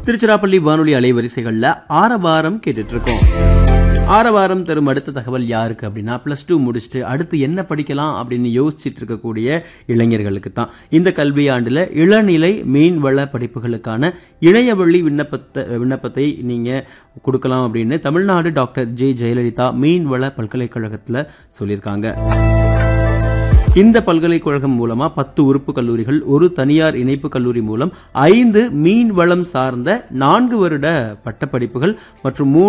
திருச்சிராப்பள்ளி வானொலி அலைவரிசைகள்ல ஆரவாரம் கேட்டுட்டு இருக்கோம் ஆரவாரம் தரும் அடுத்த தகவல் யாருக்கு அப்படின்னா பிளஸ் டூ முடிச்சுட்டு அடுத்து என்ன படிக்கலாம் அப்படின்னு யோசிச்சுட்டு இருக்கக்கூடிய இளைஞர்களுக்கு தான் இந்த கல்வியாண்டுல இளநிலை மீன்வள படிப்புகளுக்கான இணையவழி விண்ணப்பத்தை விண்ணப்பத்தை நீங்க கொடுக்கலாம் அப்படின்னு தமிழ்நாடு டாக்டர் ஜே ஜெயலலிதா மீன்வள பல்கலைக்கழகத்துல சொல்லியிருக்காங்க இந்த பல்கலைக்கழகம் மூலமா பத்து உறுப்பு கல்லூரிகள் ஒரு தனியார் இணைப்பு கல்லூரி மூலம் ஐந்து மீன் வளம் சார்ந்த நான்கு வருட பட்டப்படிப்புகள் மற்றும் மூன்று